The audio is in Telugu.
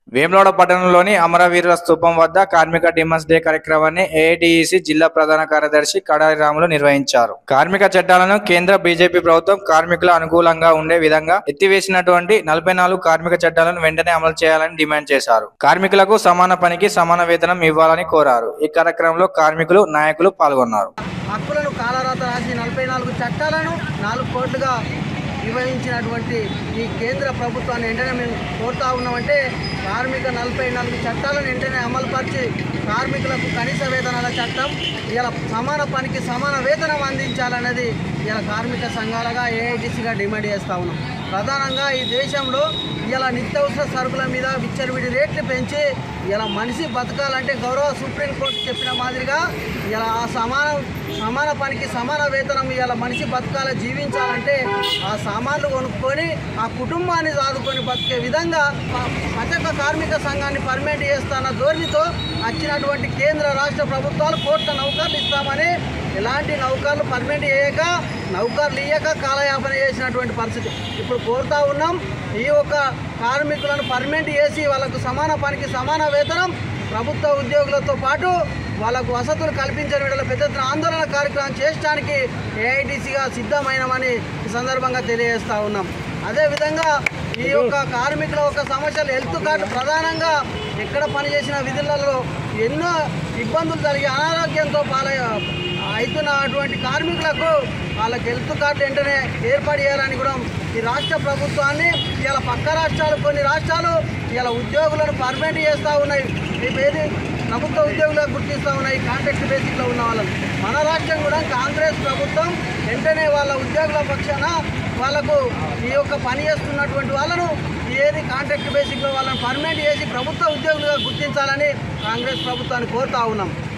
వేములవాడ పట్టణంలోని అమరవీరుల స్థూపం వద్ద కార్మిక డిమాండ్స్ డే కార్యక్రమాన్ని ఏఐటిఈసి జిల్లా ప్రధాన కార్యదర్శి కడారి రాములు నిర్వహించారు కార్మిక చట్టాలను కేంద్ర బీజేపీ ప్రభుత్వం కార్మికుల అనుకూలంగా ఉండే విధంగా ఎత్తివేసినటువంటి నలభై నాలుగు కార్మిక చట్టాలను వెంటనే అమలు చేయాలని డిమాండ్ చేశారు కార్మికులకు సమాన పనికి సమాన వేతనం ఇవ్వాలని కోరారు ఈ కార్యక్రమంలో కార్మికులు నాయకులు పాల్గొన్నారు హక్కులను కాలరాత రాసి నలభై నాలుగు చట్టాలను నాలుగు కోట్లుగా నిర్వహించినటువంటి ఈ కేంద్ర ప్రభుత్వాన్ని వెంటనే మేము కోరుతా ఉన్నామంటే కార్మిక నలభై నాలుగు చట్టాలను వెంటనే అమలుపరిచి కార్మికులకు కనీస వేతనాల చట్టం ఇలా సమాన పనికి సమాన వేతనం అందించాలన్నది ఇలా కార్మిక సంఘాలుగా ఏఐటీసీగా డిమాండ్ చేస్తూ ఉన్నాం ప్రధానంగా ఈ దేశంలో ఇలా నిత్యావసర సరుకుల మీద విచ్చలవిడి రేట్లు పెంచి ఇలా మనిషి బతకాలంటే గౌరవ సుప్రీంకోర్టు చెప్పిన మాదిరిగా ఇలా ఆ సమాన సమాన పనికి సమాన వేతనం ఇలా మనిషి బతకాల జీవించాలంటే ఆ సామాన్లు కొనుక్కొని ఆ కుటుంబాన్ని సాదుకొని బతికే విధంగా ప- ప్రత్యేక కార్మిక సంఘాన్ని పర్మనెంట్ చేస్తున్న ధోరణితో వచ్చినటువంటి కేంద్ర రాష్ట్ర ప్రభుత్వాలు కోట్ల నౌకర్లు ఇస్తామని ఎలాంటి నౌకర్లు పర్మనెంట్ చేయక నౌకర్లు ఇయ్యక కాలయాపన చేసినటువంటి పరిస్థితి ఇప్పుడు కోరుతా ఉన్నాం ఈ యొక్క కార్మికులను పర్మనెంట్ చేసి వాళ్ళకు సమాన పనికి సమాన వేతనం ప్రభుత్వ ఉద్యోగులతో పాటు వాళ్ళకు వసతులు కల్పించని వీళ్ళ పెద్ద ఎత్తున ఆందోళన కార్యక్రమం చేయడానికి ఏఐటీసీగా సిద్ధమైనమని ఈ సందర్భంగా తెలియజేస్తా ఉన్నాం అదేవిధంగా ఈ యొక్క కార్మికుల యొక్క సమస్యలు హెల్త్ కార్డు ప్రధానంగా ఎక్కడ పనిచేసిన విధులలో ఎన్నో ఇబ్బందులు జరిగి అనారోగ్యంతో పాలయ్య అవుతున్నటువంటి కార్మికులకు వాళ్ళకి హెల్త్ కార్డు వెంటనే ఏర్పాటు చేయాలని కూడా ఈ రాష్ట్ర ప్రభుత్వాన్ని ఇలా పక్క రాష్ట్రాలు కొన్ని రాష్ట్రాలు ఇలా ఉద్యోగులను పర్మనెంట్ చేస్తూ ఉన్నాయి రేపు ఏది ప్రభుత్వ ఉద్యోగులుగా గుర్తిస్తూ ఉన్నాయి కాంట్రాక్ట్ బేసిక్లో ఉన్న వాళ్ళని మన రాష్ట్రం కూడా కాంగ్రెస్ ప్రభుత్వం వెంటనే వాళ్ళ ఉద్యోగుల పక్షాన వాళ్ళకు ఈ యొక్క పని చేస్తున్నటువంటి వాళ్ళను ఏది కాంట్రాక్ట్ బేసిక్లో వాళ్ళని పర్మనెంట్ చేసి ప్రభుత్వ ఉద్యోగులుగా గుర్తించాలని కాంగ్రెస్ ప్రభుత్వాన్ని కోరుతా ఉన్నాం